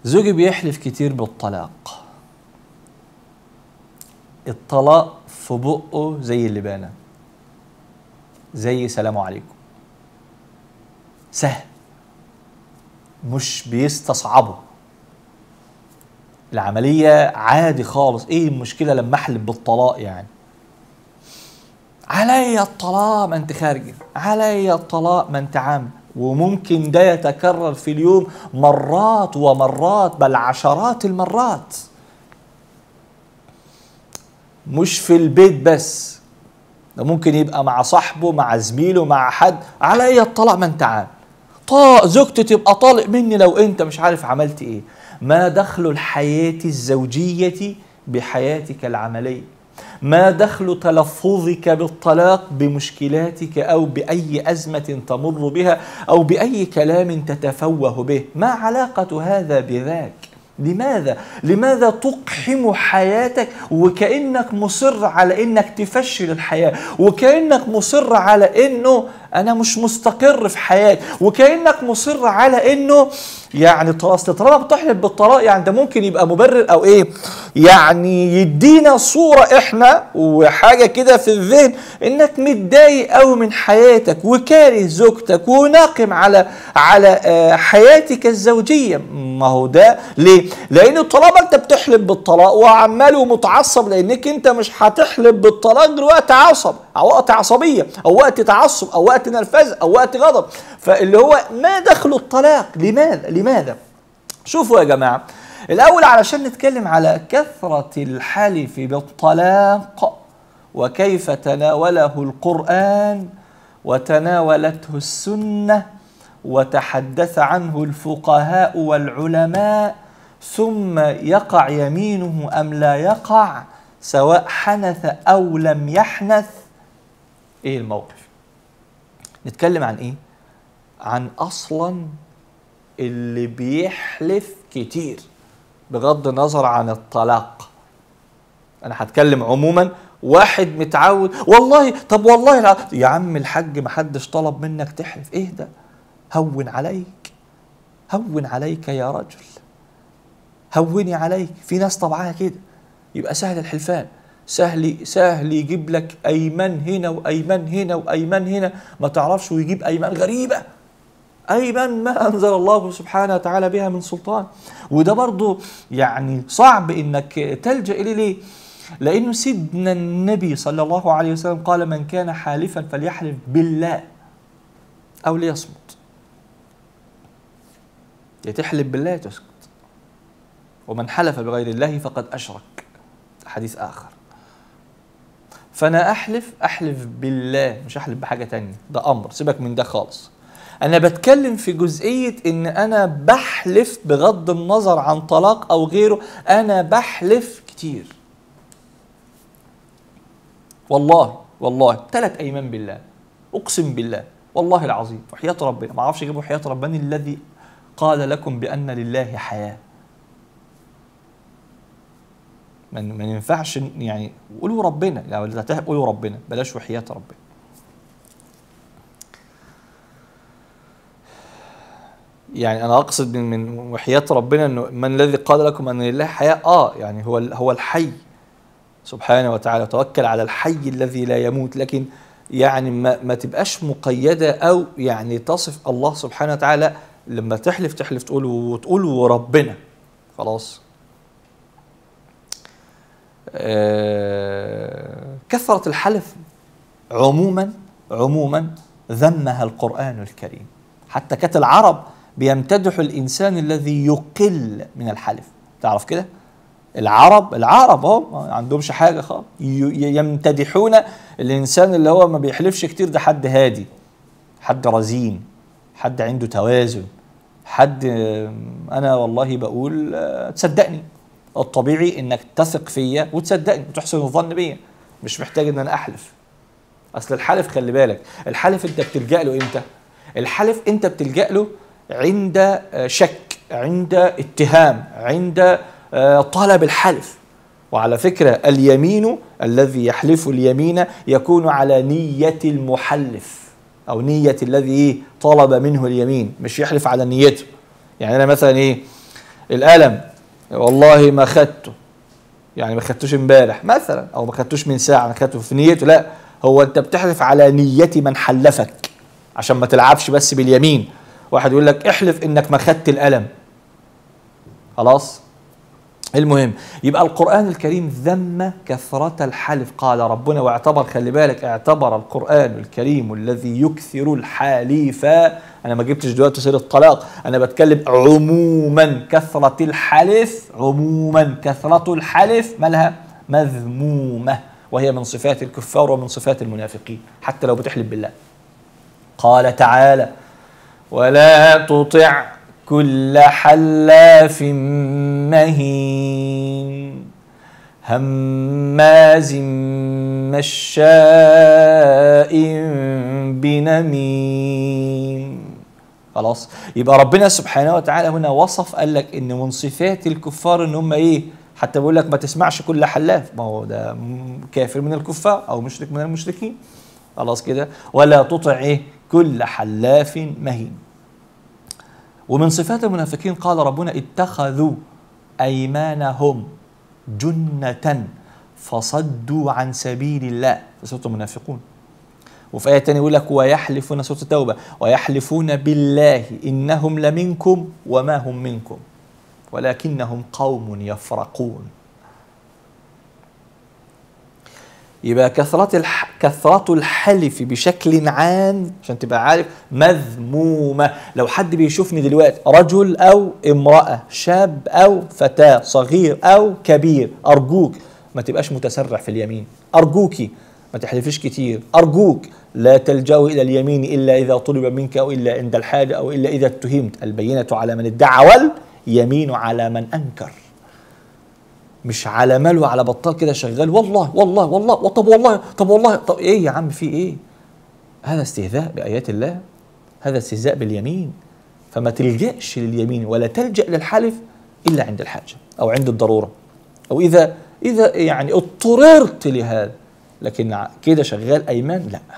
زوجي بيحلف كتير بالطلاق الطلاق في بقه زي اللبانة زي سلام عليكم سهل مش بيستصعبه العملية عادي خالص ايه المشكلة لما احلف بالطلاق يعني علي الطلاق ما انت خارجه علي الطلاق ما انت عام وممكن ده يتكرر في اليوم مرات ومرات بل عشرات المرات مش في البيت بس ده ممكن يبقى مع صاحبه مع زميله مع حد علي الطلاق ما انت عام طا زوجتي تبقى طالق مني لو انت مش عارف عملت ايه ما دخل الحياة الزوجية بحياتك العملية ما دخل تلفظك بالطلاق بمشكلاتك او باي ازمه تمر بها او باي كلام تتفوه به ما علاقه هذا بذاك لماذا لماذا تقحم حياتك وكانك مصر على انك تفشل الحياه وكانك مصر على انه انا مش مستقر في حياتي وكانك مصر على انه يعني اصل طالما بتحلف بالطلاق يعني ده ممكن يبقى مبرر او ايه يعني يدينا صوره احنا وحاجه كده في الذهن انك متضايق قوي من حياتك وكاره زوجتك وناقم على على آه، حياتك الزوجيه ما هو ده ليه؟ لان طالما انت بتحلف بالطلاق وعمال ومتعصب لانك انت مش هتحلف بالطلاق غير وقت عصب او وقت عصبيه او وقت تعصب او وقت نرفزه او وقت غضب فاللي هو ما دخل الطلاق لماذا؟ لماذا؟ شوفوا يا جماعه الاول علشان نتكلم على كثره الحلف بالطلاق وكيف تناوله القران وتناولته السنه وتحدث عنه الفقهاء والعلماء ثم يقع يمينه ام لا يقع سواء حنث او لم يحنث ايه الموقف نتكلم عن ايه عن اصلا اللي بيحلف كتير بغض النظر عن الطلاق انا هتكلم عموما واحد متعود والله طب والله الع... يا عم الحاج ما حدش طلب منك تحلف ايه ده هون عليك هون عليك يا رجل هوني عليك في ناس طبعها كده يبقى سهل الحلفان سهل سهل يجيب لك ايمان هنا وايمان هنا وايمان هنا ما تعرفش ويجيب ايمان غريبه ايمان ما انزل الله سبحانه وتعالى بها من سلطان وده برضو يعني صعب انك تلجا اليه ليه لانه سيدنا النبي صلى الله عليه وسلم قال من كان حالفا فليحلف بالله او ليصمت يا تحلف بالله يا تسكت ومن حلف بغير الله فقد اشرك حديث اخر فانا احلف احلف بالله مش احلف بحاجه تانية ده امر سيبك من ده خالص انا بتكلم في جزئيه ان انا بحلف بغض النظر عن طلاق او غيره انا بحلف كتير والله والله ثلاث ايمان بالله اقسم بالله والله العظيم وحياه ربنا ما اعرفش اجيب وحياه ربنا الذي قال لكم بان لله حياه ما ما ينفعش يعني قولوا ربنا لو يعني قولوا ربنا بلاش وحياه ربنا يعني انا اقصد من من وحياه ربنا انه من الذي قال لكم ان لله حياه اه يعني هو هو الحي سبحانه وتعالى توكل على الحي الذي لا يموت لكن يعني ما, ما تبقاش مقيده او يعني تصف الله سبحانه وتعالى لما تحلف تحلف تقول وتقول وربنا خلاص آه كثره الحلف عموما عموما ذمها القران الكريم حتى كانت العرب بيمتدح الانسان الذي يقل من الحلف تعرف كده العرب العرب اهو ما عندهمش حاجه خالص يمتدحون الانسان اللي هو ما بيحلفش كتير ده حد هادي حد رزين حد عنده توازن حد انا والله بقول تصدقني الطبيعي انك تثق فيا وتصدقني وتحسن الظن بيا مش محتاج ان انا احلف اصل الحلف خلي بالك الحلف انت بتلجا له امتى الحلف انت بتلجا له عند شك عند اتهام عند طلب الحلف وعلى فكرة اليمين الذي يحلف اليمين يكون على نية المحلف أو نية الذي طلب منه اليمين مش يحلف على نيته يعني أنا مثلا إيه القلم والله ما خدته يعني ما خدتوش امبارح مثلا او ما خدتوش من ساعه انا خدته في نيته لا هو انت بتحلف على نيه من حلفك عشان ما تلعبش بس باليمين واحد يقول لك احلف انك ما خدت القلم خلاص المهم يبقى القرآن الكريم ذم كثرة الحلف قال ربنا واعتبر خلي بالك اعتبر القرآن الكريم الذي يكثر الحليف أنا ما جبتش دلوقتي سيرة الطلاق أنا بتكلم عموما كثرة الحلف عموما كثرة الحلف مالها مذمومة وهي من صفات الكفار ومن صفات المنافقين حتى لو بتحلف بالله قال تعالى ولا تطع كل حلاف مهين هماز مشاء بنميم خلاص يبقى ربنا سبحانه وتعالى هنا وصف قال لك ان من صفات الكفار ان هم ايه حتى بيقول لك ما تسمعش كل حلاف ما هو ده م- كافر من الكفار او مشرك من المشركين خلاص كده ولا تطع ايه كل حلاف مهين ومن صفات المنافقين قال ربنا اتخذوا ايمانهم جنة فصدوا عن سبيل الله في سورة المنافقون وفي آية تانية يقول لك ويحلفون سورة التوبة ويحلفون بالله إنهم لمنكم وما هم منكم ولكنهم قوم يفرقون يبقى كثرة الح... كثرة الحلف بشكل عام عشان تبقى عارف مذمومة لو حد بيشوفني دلوقتي رجل أو امرأة شاب أو فتاة صغير أو كبير أرجوك ما تبقاش متسرع في اليمين أرجوكي ما تحلفيش كتير أرجوك لا تلجأوا إلى اليمين إلا إذا طلب منك أو إلا عند الحاجة أو إلا إذا اتهمت البينة على من ادعى واليمين على من أنكر مش على مال وعلى بطال كده شغال والله والله والله طب والله طب والله طب ايه يا عم في ايه هذا استهزاء بآيات الله هذا استهزاء باليمين فما تلجأش لليمين ولا تلجأ للحلف إلا عند الحاجة أو عند الضرورة أو إذا إذا يعني اضطررت لهذا لكن ع- كده شغال أيمان لا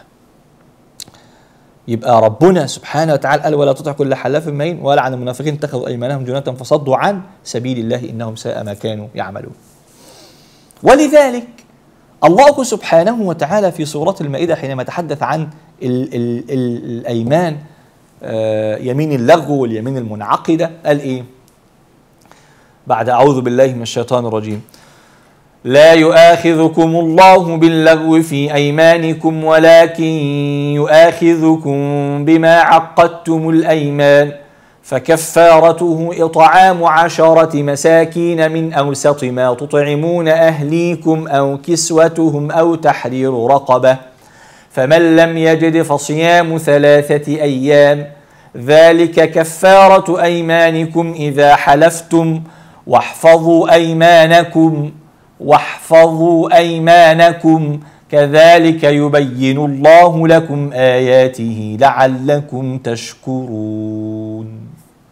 يبقى ربنا سبحانه وتعالى قال ولا تطع كل حلاف مهين ولا عن المنافقين اتخذوا ايمانهم جنة فصدوا عن سبيل الله انهم ساء ما كانوا يعملون. ولذلك الله سبحانه وتعالى في سورة المائدة حينما تحدث عن ال ال ال الأيمان آه، يمين اللغو واليمين المنعقدة قال إيه؟ بعد أعوذ بالله من الشيطان الرجيم لا يؤاخذكم الله باللغو في أيمانكم ولكن يؤاخذكم بما عقدتم الأيمان فكفارته إطعام عشرة مساكين من أوسط ما تطعمون أهليكم أو كسوتهم أو تحرير رقبة فمن لم يجد فصيام ثلاثة أيام ذلك كفارة أيمانكم إذا حلفتم واحفظوا أيمانكم واحفظوا أيمانكم كذلك يبين الله لكم آياته لعلكم تشكرون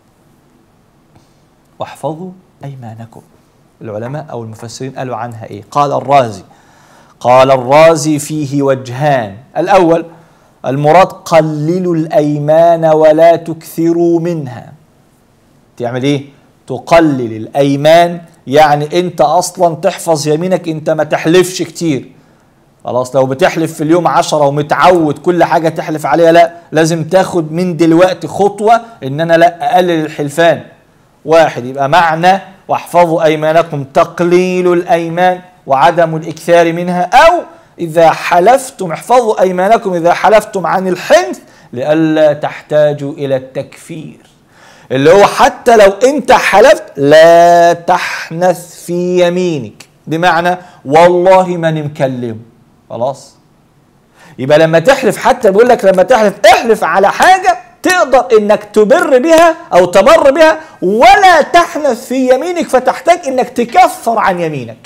واحفظوا أيمانكم العلماء أو المفسرين قالوا عنها إيه قال الرازي قال الرازي فيه وجهان الأول المراد قللوا الأيمان ولا تكثروا منها تعمل إيه تقلل الأيمان يعني أنت أصلا تحفظ يمينك أنت ما تحلفش كتير خلاص لو بتحلف في اليوم عشرة ومتعود كل حاجة تحلف عليها لا لازم تاخد من دلوقتي خطوة ان انا لا اقلل الحلفان واحد يبقى معنى واحفظوا ايمانكم تقليل الايمان وعدم الاكثار منها او اذا حلفتم احفظوا ايمانكم اذا حلفتم عن الحنث لئلا تحتاجوا الى التكفير اللي هو حتى لو انت حلفت لا تحنث في يمينك بمعنى والله ماني مكلمه خلاص يبقى لما تحلف حتى بيقول لك لما تحلف احلف على حاجه تقدر انك تبر بها او تبر بها ولا تحنث في يمينك فتحتاج انك تكفر عن يمينك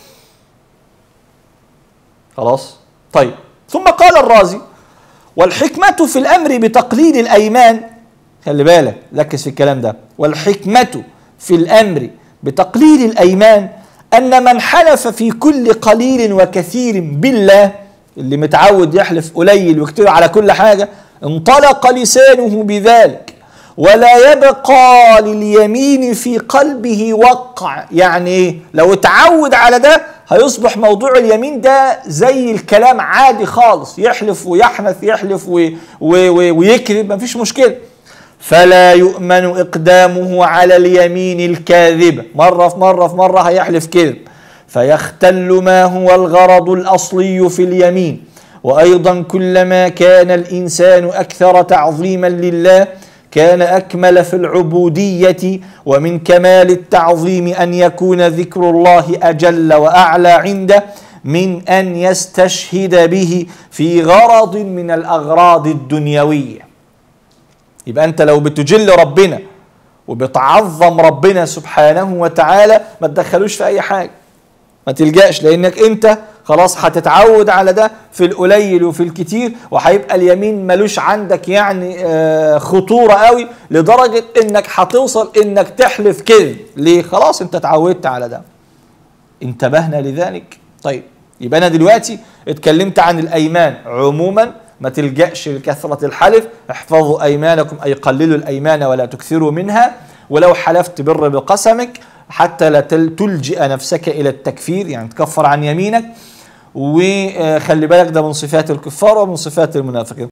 خلاص طيب ثم قال الرازي والحكمة في الأمر بتقليل الأيمان خلي بالك ركز في الكلام ده والحكمة في الأمر بتقليل الأيمان أن من حلف في كل قليل وكثير بالله اللي متعود يحلف قليل وكتير على كل حاجة انطلق لسانه بذلك ولا يبقى لليمين في قلبه وقع يعني ايه لو اتعود على ده هيصبح موضوع اليمين ده زي الكلام عادي خالص يحلف ويحنث يحلف وي وي وي ويكذب مفيش مشكله فلا يؤمن اقدامه على اليمين الكاذبه مره في مره في مره هيحلف كذب فيختل ما هو الغرض الاصلي في اليمين وايضا كلما كان الانسان اكثر تعظيما لله كان اكمل في العبوديه ومن كمال التعظيم ان يكون ذكر الله اجل واعلى عنده من ان يستشهد به في غرض من الاغراض الدنيويه يبقى انت لو بتجل ربنا وبتعظم ربنا سبحانه وتعالى ما تدخلوش في اي حاجه ما تلجاش لانك انت خلاص هتتعود على ده في القليل وفي الكتير وهيبقى اليمين ملوش عندك يعني آه خطوره قوي لدرجه انك هتوصل انك تحلف كذب ليه خلاص انت اتعودت على ده انتبهنا لذلك طيب يبقى انا دلوقتي اتكلمت عن الايمان عموما ما تلجأش لكثرة الحلف احفظوا أيمانكم أي قللوا الأيمان ولا تكثروا منها ولو حلفت بر بقسمك حتى لا تلجئ نفسك إلى التكفير يعني تكفر عن يمينك وخلي بالك ده من صفات الكفار ومن صفات المنافقين